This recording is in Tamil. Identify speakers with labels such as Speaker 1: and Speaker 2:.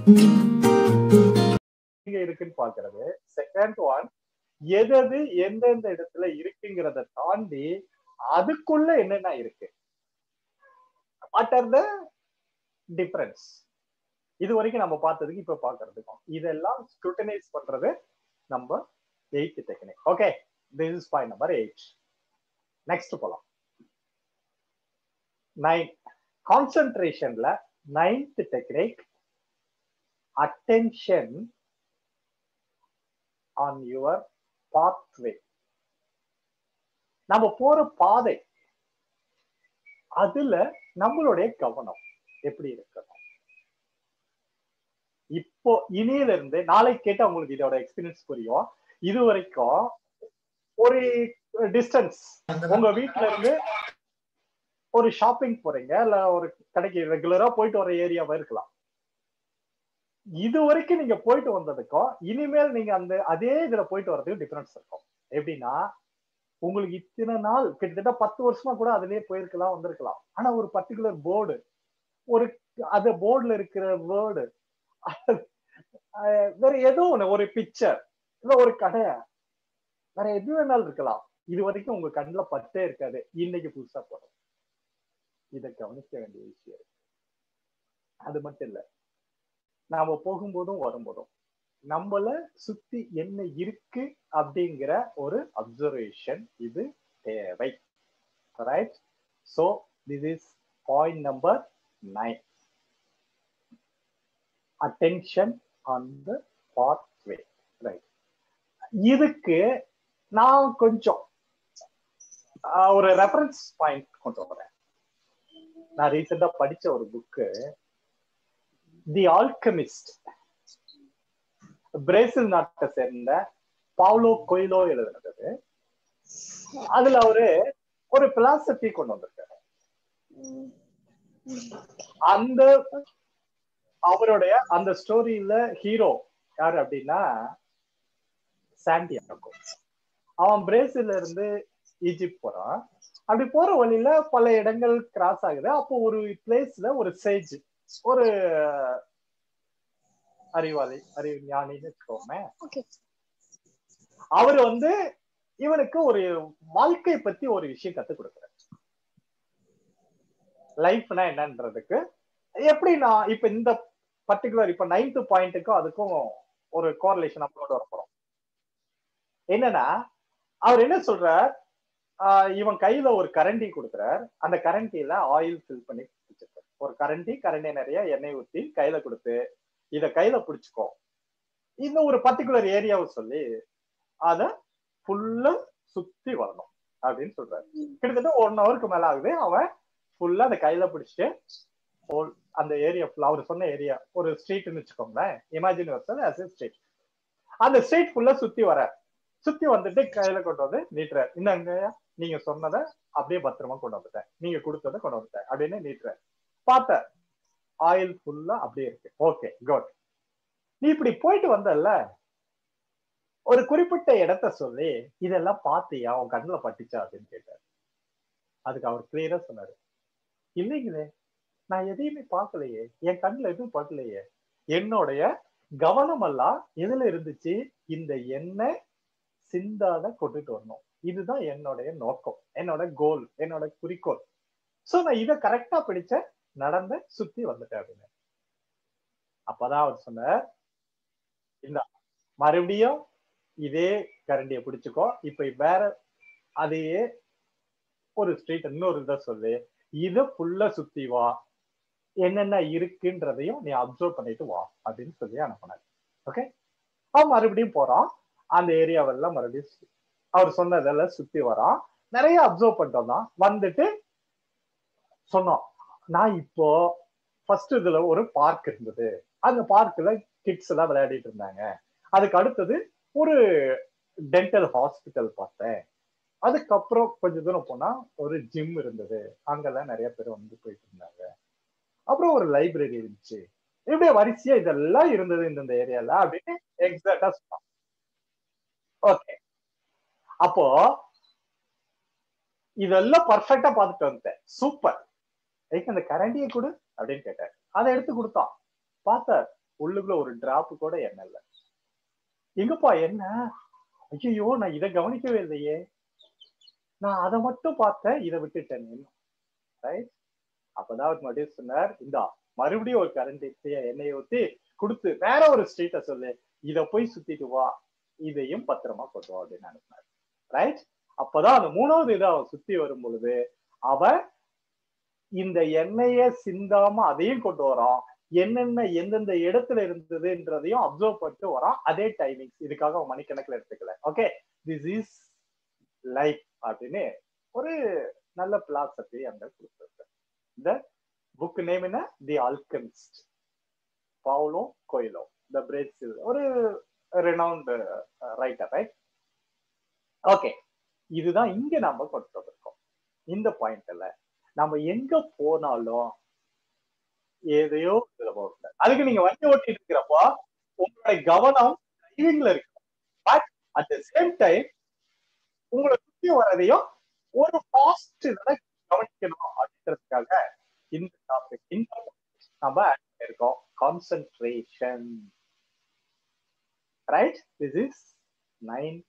Speaker 1: எங்க இருக்குன்னு பாக்குறது செகண்ட் ஒன் எது எது எந்தெந்த இடத்துல இருக்குங்கிறத தாண்டி அதுக்குள்ள என்னென்ன இருக்கு வாட் ஆர் த டிஃபரன்ஸ் இது வரைக்கும் நம்ம பார்த்ததுக்கு இப்ப பாக்குறதுக்கும் இதெல்லாம் ஸ்க்ரூட்டனைஸ் பண்றது நம்ம eighth technique okay this is point number eight next போலாம் நைன் கான்சென்ட்ரேஷன்ல ninth technique attention on your pathway நம்ம போற பாதை அதுல நம்மளுடைய கவனம் எப்படி இருக்கணும் இப்போ இனியில இருந்து நாளை கேட்டா உங்களுக்கு இதோட எக்ஸ்பீரியன்ஸ் புரியும் இது வரைக்கும் ஒரு டிஸ்டன்ஸ் உங்க வீட்ல இருந்து ஒரு ஷாப்பிங் போறீங்க இல்ல ஒரு கடைக்கு ரெகுலரா போயிட்டு வர ஏரியாவா இருக்கலாம் இது வரைக்கும் நீங்க போயிட்டு வந்ததுக்கும் இனிமேல் நீங்க அந்த அதே இதுல போயிட்டு வர்றதுக்கு டிஃபரன்ஸ் இருக்கும் எப்படின்னா உங்களுக்கு இத்தனை நாள் கிட்டத்தட்ட பத்து வருஷமா கூட அதுலயே போயிருக்கலாம் வந்திருக்கலாம் ஆனா ஒரு பர்டிகுலர் போர்டு ஒரு அந்த போர்டுல இருக்கிற வேர்டு வேற ஏதோ ஒண்ணு ஒரு பிக்சர் இல்ல ஒரு கடை வேற எது வேணாலும் இருக்கலாம் இது வரைக்கும் உங்க கண்ணுல பட்டே இருக்காது இன்னைக்கு புதுசா போறோம் இதை கவனிக்க வேண்டிய விஷயம் அது மட்டும் இல்ல நாம போகும்போதும் வரும்போதும் நம்மள சுத்தி என்ன இருக்கு அப்படிங்கிற ஒரு அப்சர்வேஷன் இது தேவை right so this is point number nine attention on the pathway right இதுக்கு நான் கொஞ்சம் ஒரு ரெஃபரன்ஸ் பாயிண்ட் கொண்டு வரேன் நான் ரீசெண்டா படிச்ச ஒரு புக்கு தி ஆல்கமிஸ்ட் பிரேசில் நாட்டை சேர்ந்த பாவ்லோ கொய்லோ எழுதுனது அதுல அவரு ஒரு பிலாசபி கொண்டு வந்திருக்காரு அந்த அவருடைய அந்த ஸ்டோரியில ஹீரோ யாரு அப்படின்னா சாண்டியாகோ அவன் பிரேசில்ல இருந்து ஈஜிப்ட் போறான் அப்படி போற வழியில பல இடங்கள் கிராஸ் ஆகுது அப்போ ஒரு பிளேஸ்ல ஒரு சேஜ் ஒரு அறிவாளி அறிவு ஞானின்னு வச்சுக்கோமே அவர் வந்து இவனுக்கு ஒரு வாழ்க்கை பத்தி ஒரு விஷயம் கத்து கொடுக்குறாரு லைஃப்னா என்னன்றதுக்கு எப்படி நான் இப்ப இந்த பர்டிகுலர் இப்ப நைன்த் பாயிண்ட்டுக்கும் அதுக்கும் ஒரு கோரிலேஷன் அப்லோட் வர போறோம் என்னன்னா அவர் என்ன சொல்றார் இவன் கையில ஒரு கரண்டி கொடுக்குறார் அந்த கரண்டியில ஆயில் ஃபில் பண்ணி வச்சிருக்காரு ஒரு கரண்டி கரண்டி நிறைய எண்ணெய் ஊத்தி கையில கொடுத்து இத கையில பிடிச்சுக்கோ இந்த ஒரு பர்டிகுலர் ஏரியாவை சொல்லி அத ஃபுல்லா சுத்தி வரணும் அப்படின்னு சொல்றாரு கிட்டத்தட்ட ஒன் ஹவருக்கு மேல ஆகுது அவன் ஃபுல்லா அந்த கையில பிடிச்சிட்டு அந்த ஏரியா ஃபுல்லா அவர் சொன்ன ஏரியா ஒரு ஸ்ட்ரீட்னு வச்சுக்கோங்களேன் இமேஜின் வர்சல் ஆஸ் ஸ்ட்ரீட் அந்த ஸ்ட்ரீட் ஃபுல்லா சுத்தி வர சுத்தி வந்துட்டு கையில கொண்டு வந்து நீட்டுறாரு இந்தாங்க நீங்க சொன்னதை அப்படியே பத்திரமா கொண்டு வந்துட்டேன் நீங்க கொடுத்ததை கொண்டு வந்துட்டேன் அப்படின்னு நீட்டுறாரு பார்த்த ஆயில் ஃபுல்லா அப்படியே இருக்கு ஓகே குட் நீ இப்படி போயிட்டு வந்தல்ல ஒரு குறிப்பிட்ட இடத்த சொல்லி இதெல்லாம் பாத்தியா உன் கண்ணுல பட்டுச்சா அப்படின்னு கேட்டாரு அதுக்கு அவர் கிளியரா சொன்னாரு இல்லைங்களே நான் எதையுமே பார்க்கலையே என் கண்ணுல எதுவும் படலையே என்னுடைய கவனம் எல்லாம் எதுல இருந்துச்சு இந்த எண்ணெய் சிந்தாத கொண்டுட்டு வரணும் இதுதான் என்னுடைய நோக்கம் என்னோட கோல் என்னோட குறிக்கோள் சோ நான் இதை கரெக்டா பிடிச்ச நடந்த சுத்தி வந்துட்டேன் அப்படின்னு அப்பதான் அவர் சொன்னார் இந்த மறுபடியும் இதே கரண்டியை பிடிச்சுக்கோ இப்ப வேற அதையே ஒரு ஸ்ட்ரீட் இன்னொரு இதை சொல்லு இத ஃபுல்லா சுத்தி வா என்னென்ன இருக்குன்றதையும் நீ அப்சர்வ் பண்ணிட்டு வா அப்படின்னு சொல்லி அனுப்பினார் ஓகே அவன் மறுபடியும் போறான் அந்த ஏரியாவெல்லாம் மறுபடியும் அவர் சொன்னதெல்லாம் சுத்தி வரான் நிறைய அப்சர்வ் பண்ணிட்டோம் தான் வந்துட்டு சொன்னோம் நான் இப்போ ஃபர்ஸ்ட் இதுல ஒரு பார்க் இருந்தது அந்த பார்க்ல கிட்ஸ் எல்லாம் விளையாடிட்டு இருந்தாங்க அதுக்கு அடுத்தது ஒரு டென்டல் ஹாஸ்பிட்டல் பார்த்தேன் அதுக்கப்புறம் கொஞ்ச தூரம் போனா ஒரு ஜிம் இருந்தது அங்கெல்லாம் நிறைய பேர் வந்து போயிட்டு இருந்தாங்க அப்புறம் ஒரு லைப்ரரி இருந்துச்சு இப்படியே வரிசையா இதெல்லாம் இருந்தது இந்த ஏரியால அப்படின்னு எக்ஸாக்டா சொன்னான் ஓகே அப்போ இதெல்லாம் பர்ஃபெக்டா பார்த்துட்டு வந்துட்டேன் சூப்பர் அந்த கரண்டியை கொடு அப்படின்னு கேட்டார் அதை எடுத்து கொடுத்தான் பார்த்தார் உள்ளுக்குள்ள ஒரு டிராப் கூட எண்ணெய் இல்லை எங்கப்பா என்ன ஐயோ நான் இதை கவனிக்கவே இல்லையே நான் அதை மட்டும் பார்த்தேன் இதை விட்டுட்டேன் ரைட் அப்பதான் அவர் மறுபடியும் சொன்னார் இந்தா மறுபடியும் ஒரு கரண்ட் எண்ணெயை ஊத்தி கொடுத்து வேற ஒரு ஸ்ட்ரீட்டை சொல்லு இத போய் சுத்திட்டு வா இதையும் பத்திரமா கொண்டு வா அப்படின்னு அனுப்பினார் ரைட் அப்பதான் அந்த மூணாவது இதை அவன் சுத்தி வரும் பொழுது அவன் இந்த எண்ணெய சிந்தாம அதையும் கொண்டு வரான் என்னென்ன எந்தெந்த இடத்துல இருந்ததுன்றதையும் அப்சர்வ் பண்ணிட்டு வரான் அதே டைமிங்ஸ் இதுக்காக அவன் மணிக்கணக்கில் எடுத்துக்கல ஓகே திஸ் இஸ் லைஃப் அப்படின்னு ஒரு நல்ல பிலாசபி அந்த கொடுத்துருக்கு இந்த புக் நேம் என்ன the Alchemist Paulo Coelho the Brazil ஒரு ரெனவுண்ட் ரைட்டர் ரைட் ஓகே இதுதான் இங்க நம்ம கொண்டு வந்திருக்கோம் இந்த பாயிண்ட்ல நம்ம எங்க போனாலும் எதையோ அதுக்கு நீங்க வண்டி ஓட்டிட்டு இருக்கிறப்போ உங்களுடைய கவனம் டிரைவிங்ல இருக்கு but at the same time உங்களை சுத்தி வர்றதையும் ஒரு ஃபாஸ்ட் கவனிக்கணும் அப்படின்றதுக்காக இந்த டாபிக் இந்த நம்ம ஆட் பண்ணிருக்கோம் concentration right this is nine